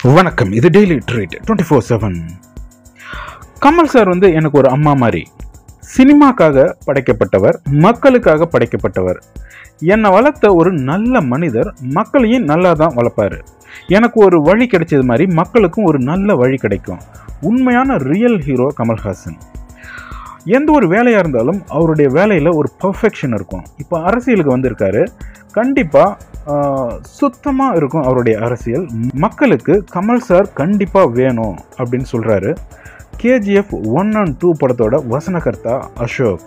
வணக்கம் இது daily treat twenty four seven Kamal sir வந்து எனக்கு ஒரு அம்மா மாதிரி சினிமாக்காக படைக்கப்பட்டவர் மக்களுக்காக படைக்கப்பட்டவர் என்னை வளர்த்த ஒரு நல்ல மனிதர் மக்களையும் நல்லா தான் வளர்ப்பாரு எனக்கு ஒரு வழி கிடைச்சது மாதிரி மக்களுக்கும் ஒரு நல்ல வழி கிடைக்கும் உண்மையான ரியல் ஹீரோ கமல்ஹாசன் எந்த ஒரு வேலையாக இருந்தாலும் அவருடைய வேலையில் ஒரு பர்ஃபெக்ஷன் இருக்கும் இப்போ அரசியலுக்கு வந்திருக்காரு கண்டிப்பாக சுத்தமாக இருக்கும் அவருடைய அரசியல் மக்களுக்கு கமல் சார் கண்டிப்பாக வேணும் அப்படின்னு சொல்கிறாரு கேஜிஎஃப் ஒன் அண்ட் டூ படத்தோட வசனகர்த்தா அசோக்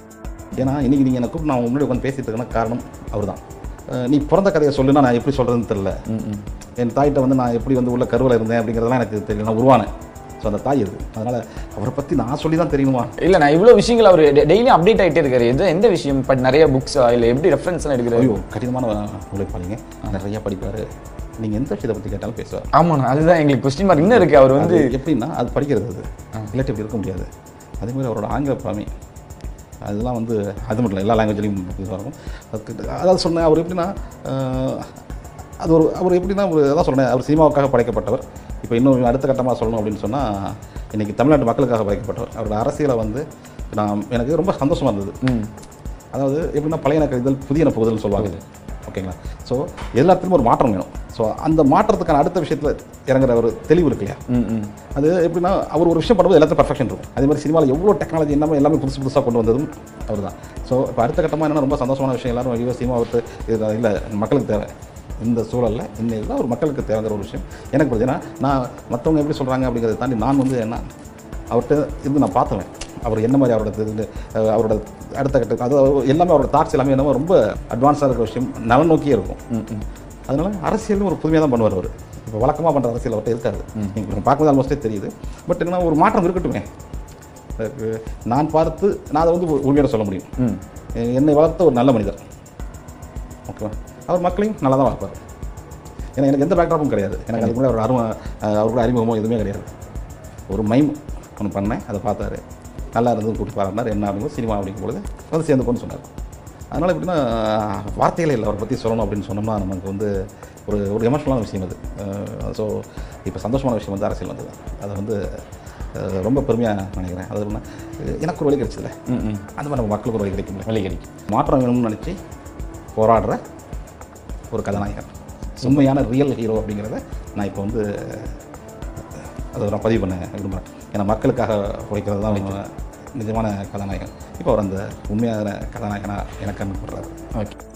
ஏன்னா இன்னைக்கு நீங்கள் எனக்கு நான் முன்னாடி உட்காந்து பேசிட்டு இருக்கேன்னா காரணம் அவர் தான் நீ பிறந்த கதையை சொல்லுன்னா நான் எப்படி சொல்கிறதுன்னு தெரில என் தாயிட்ட வந்து நான் எப்படி வந்து உள்ள கருவில் இருந்தேன் அப்படிங்கிறதெல்லாம் எனக்கு தெரியல நான் உருவானேன் ஸோ அந்த தாய் அது அதனால் அவரை பற்றி நான் சொல்லி தான் தெரியணுமா இல்ல நான் இவ்வளவு விஷயங்கள் அவர் டெய்லி அப்டேட் ஆயிட்டே இருக்காரு எது எந்த விஷயம் பட் நிறைய புக்ஸ் இல்ல எப்படி ரெஃபரன்ஸ் எல்லாம் எடுக்கிறாரு ஐயோ கடினமான உழைப்பாளிங்க நிறையா படிப்பார் நீங்கள் எந்த விஷயத்தை பற்றி கேட்டாலும் பேசுவார் ஆமாண்ணா அதுதான் எங்களுக்கு கொஸ்டின் மார்க் இன்னும் இருக்கு அவர் வந்து அது எப்படின்னா அது படிக்கிறது அது இல்லாட்டி இப்படி இருக்க முடியாது அதே மாதிரி அவரோட ஆங்கில பாமி அதெல்லாம் வந்து அது மட்டும் இல்லை எல்லா லாங்குவேஜ்லையும் இதுவாக இருக்கும் அதுக்கு அதாவது சொன்னேன் அவர் எப்படின்னா அஹ், அது ஒரு அவர் எப்படின்னா ஒரு அதான் சொன்னேன் அவர் சினிமாவுக்காக படைக்கப்பட்டவர் இப்போ இன்னும் அடுத்த கட்டமாக சொல்லணும் அப்படின்னு சொன்னால் இன்றைக்கி தமிழ்நாட்டு மக்களுக்காக படைக்கப்பட்டவர் அவரோட அரசியலை வந்து நான் எனக்கு ரொம்ப சந்தோஷமாக இருந்தது ம். அதாவது எப்படின்னா பழையன கழிதல் புதியன புகுதல்னு சொல்லுவாங்க ஓகேங்களா ஸோ எல்லாத்துலேயும் ஒரு மாற்றம் வேணும் ஸோ அந்த மாற்றத்துக்கான அடுத்த விஷயத்தில் இறங்குற ஒரு தெளிவு இருக்கு இல்லையா ம், ம். அது எப்படின்னா அவர் ஒரு விஷயம் பண்ணும்போது எல்லாத்தையும் பர்ஃபெக்ஷன் இருக்கும் அதே மாதிரி சினிமாவில் எவ்வளோ டெக்னாலஜி என்னமோ எல்லாமே புதுசு புதுசாக கொண்டு வந்ததும் அவர் தான் ஸோ இப்போ அடுத்த கட்டமாக என்னன்னா ரொம்ப சந்தோஷமான விஷயம் எல்லாரும் ஐயோ சினிமா விட்டு இது இல்லை மக்களுக்கு தேவை இந்த சூழலில் இந்த இதெல்லாம் ஒரு மக்களுக்கு தேவைங்கிற ஒரு விஷயம் எனக்கு புரியுது ஏன்னா நான் மற்றவங்க எப்படி சொல்கிறாங்க அப்படிங்கிறத தாண்டி நான் வந்து என்ன அவர்கிட்ட இருந்து நான் பார்த்தவன் அவர் என்ன மாதிரி அவரோட இது அஹ் அவரோட அடுத்த கட்ட அது அவர் எல்லாமே அவரோட தாட்ஸ் எல்லாமே என்னமோ ரொம்ப அட்வான்ஸாக இருக்கிற விஷயம் நலன் நோக்கியே இருக்கும் ம், ம். அதனால அரசியலும் ஒரு புதுமையாக தான் பண்ணுவார் அவர் இப்போ வழக்கமாக பண்ணுற அரசியல் அவர்கிட்ட இருக்காது நீங்கள் பார்க்கும்போது ஆல்மோஸ்டே தெரியுது பட் என்னன்னா ஒரு மாற்றம் இருக்கட்டுமே அதுக்கு நான் பார்த்து நான் அதை வந்து உண்மையோட சொல்ல முடியும் ம். என்னை வளர்த்த ஒரு நல்ல மனிதர் ஓகேவா அவர் மக்களையும் நல்லா தான் வளர்ப்பார் ஏன்னா எனக்கு எந்த பேக்ராப்பும் கிடையாது எனக்கு அதுக்கு முன்னாடி அவர் அரும அவர் கூட அறிமுகமோ எதுவுமே கிடையாது ஒரு மைம் ஒன்று பண்ணேன் அதை பார்த்தாரு நல்லா இருந்தது கூட்டி பாருனார் என்ன அப்படிங்கும்போது சினிமா அப்படிங்கும்போது வந்து சேர்ந்து போன்னு சொன்னார் அதனால் எப்படின்னா வார்த்தைகளே இல்லை அவரை பற்றி சொல்லணும் அப்படின்னு சொன்னோம்னா நமக்கு வந்து ஒரு ஒரு எமோஷனலான விஷயம் அது ஸோ இப்போ சந்தோஷமான விஷயம் வந்து அரசியல் வந்தது அதை வந்து அஹ், ரொம்ப பெருமையாக நினைக்கிறேன் அது என்ன எனக்கு ஒரு வழி கிடைச்சதில்ல ம், ம். அந்த மாதிரி நம்ம மக்களுக்கு ஒரு வழி கிடைக்கும்ல வழி கிடைக்கும் மாற்றம் வேணும்னு நினச்சி போராடுற ஒரு கதாநாயகன் உண்மையான ரியல் ஹீரோ அப்படிங்கிறத நான் இப்போ வந்து அதை நான் பதிவு பண்ண விரும்புகிறேன் ஏன்னா மக்களுக்காக உழைக்கிறது தான் நிஜமான கதாநாயகன் இப்போ அவர் அந்த உண்மையான கதாநாயகனாக எனக்கு அனுப்புறாரு ஓகே